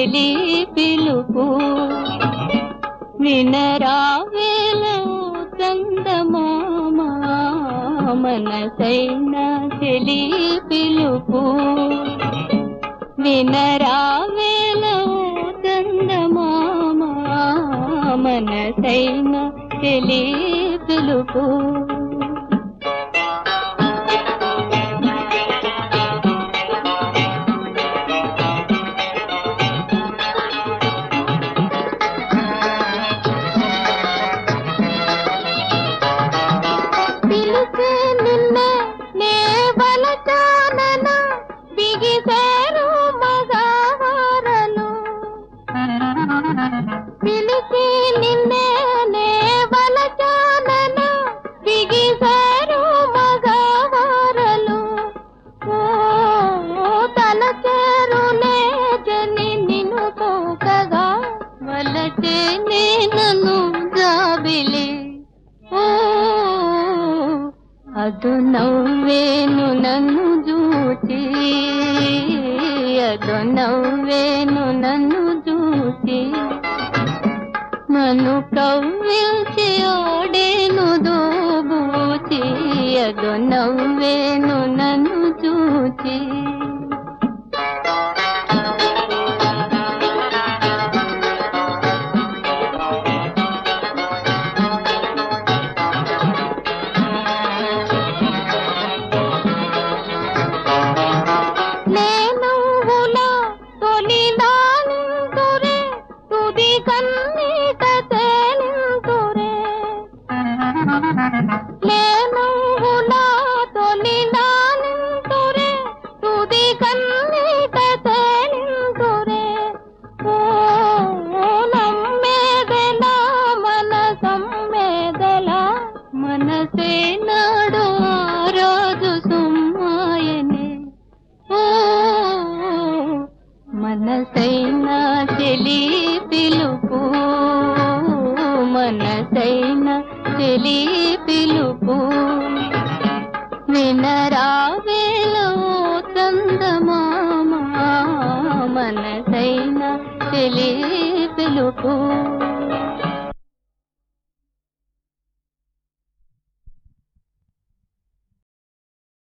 చెలి పిలుపు వినరావేల చందమామ మనసైన చెలి పిలుపు వినరావేల చందమామ మనసైన చెలి పిలుపు పిలిచే నిన్నే నే బలచానన బిగిసారు మగవారలు పిలిచి నిన్నే నే బలచానన బిగిసారు మగవారలు ఓ తల చేరులే జని నిన్ను కోకగా వలచే నన్ను జాబిలి ఓ ಅದು ನవ్ವೇನು నన్ను చూచి ಅದು నవ్వేను నన్ను చూచి నన్ను కవ్విల్చి ఓడేను దోబూచి ಅದು నవ్వేను నన్ను చూచి నేనువుల తొలిదానింతురే తుది కన్నీట తేలింతురే నేనువుల తొలిదానింతురే తుది కన్నీట తేలింతురే ఓ నమ్మేదెల మన సమ్మేదెల మనసే నాడు ఆ రోజు సుమ్మాయనే ఓ మనసైన చెలి పిలుపు మనసైన చెలి పిలుపు వినరావేలో చందమామ మనసైన చెలి పిలుపు